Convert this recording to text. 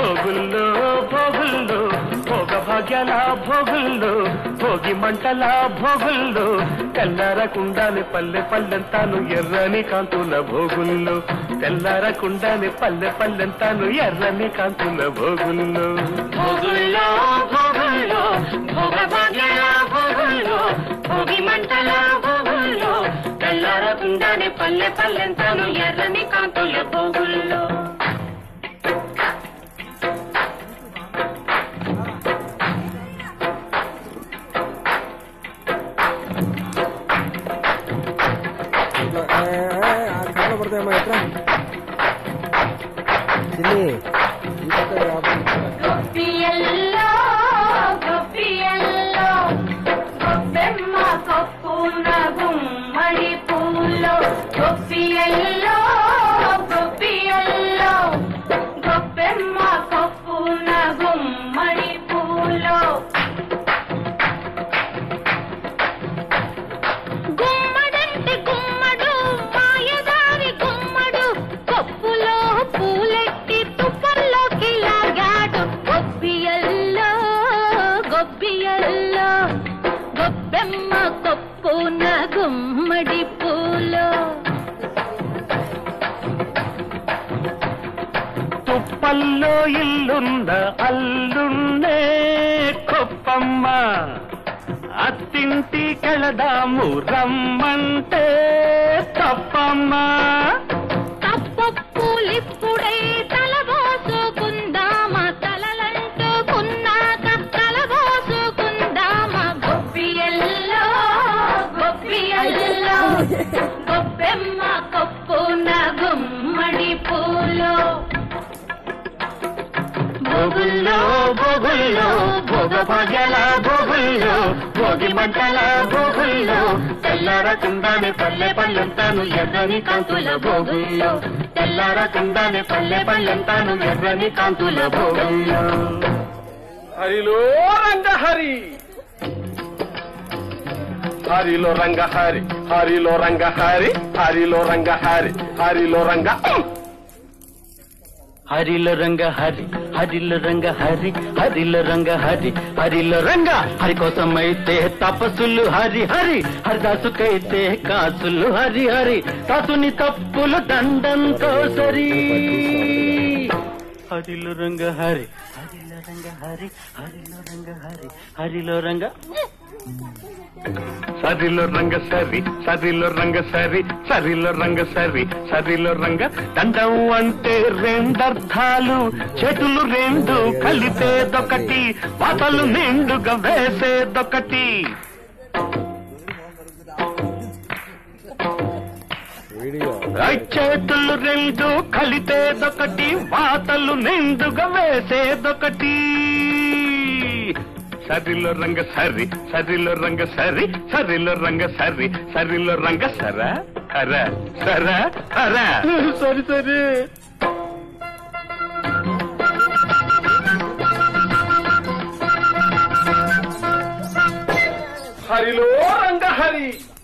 భోగుల్లో భోగుల్లో భోగ భాగ్యాల భోగుల్లో భోగి మంటల భోగుల్లో తెల్లారకుండానే పల్లె పల్లెంతాను ఎర్రని కాంతుల భోగుల్లో తెల్లారకుండానే పల్లె పల్లెంతాను ఎర్రని కాంతుల భోగుల్లో భోగుల్లో భోగుల్లో భోగ భాగ్యాల భోగుల్లో భోగి మంటల భోగుల్లో తెల్లారకుండానే పల్లె పల్లెంతాను ఎర్రని కాంతుల భోగుల్లో ఇట్లా, ఏ, ఏ, ఆ కర్రలు పడతాయమ్మా ఎట్రా చిన్ని ఈ పక్క రా. గొప్పియల్లో గొప్పియల్లో గొప్పెమ్మ కొప్పున గుమ్మడి పూలో గొప్పియల్లో గొప్పియల్లో గొప్పెమ్మ కొప్పున గుమ్మడి పూలో గుమ్మడంటే గుమ్మడు మాయదారి గుమ్మడు కొప్పులో పూలెట్టి తుప్పల్లోకి లాగాడు గొబ్బియల్లో గొబ్బియల్లో గొబ్బెమ్మ కొప్పున గుమ్మడి పూలో తుప్పల్లో ఇల్లున్న అల్లున్నే కొప్పమ్మ అత్తింటి కెళదాము రమ్మంటే తప్పమ్మ తప్పప్పులిప్పుడే తలబోసుకుందామా తలలంటుకున్నాక తలబోసుకుందామా గొప్పియల్లో గొప్పియల్లో గొప్పెమ్మ కొప్పున గుమ్మడి పూలో భోగుల్లో భోగుల్లో భోగ భాగ్యాల భోగుల్లో భోగి మంటల భోగుల్లో తెల్లారకుండానే పల్లె పల్లెంతాను ఎర్రని కాంతుల భోగుల్లో తెల్లారకుండానే పల్లె పల్లెంతాను ఎర్రని కాంతుల భోగుల్లో హరిలో రంగ హరి హరిలో రంగ హరి హరిలో రంగ హరి హరిలో రంగ హరి హరిలో రంగ హరిలో రంగ హరి హరిలో రంగ హరి హరిలో రంగ హరి హరిలో రంగ హరి కోసమైతే తపస్సులు హరి హరి హరిదాసుకైతే కాసులు హరి హరి దాసుని తప్పులు దండంతో సరి హరిలో రంగ హరి హరిలో రంగ హరి హరిలో రంగ హరి హరిలో రంగ సరిలో రంగ సరి సరిలో రంగ సరి సరిలో రంగ సరి సరిలో రంగ దండం అంటే రెండర్థాలు చేతులు రెండు కలిపేదొకటి వాతలు నిండుగా వేసేదొకటి వీడియో ఐ చేతులు రెండు కలిపేదొకటి వాతలు నిండుగా వేసేదొకటి సరిలో రంగ సరి సరిలో రంగ సరి సరిలో రంగ సరి సరిలో రంగ సర అర సర అర సరి సరి హరిలో రంగ హరి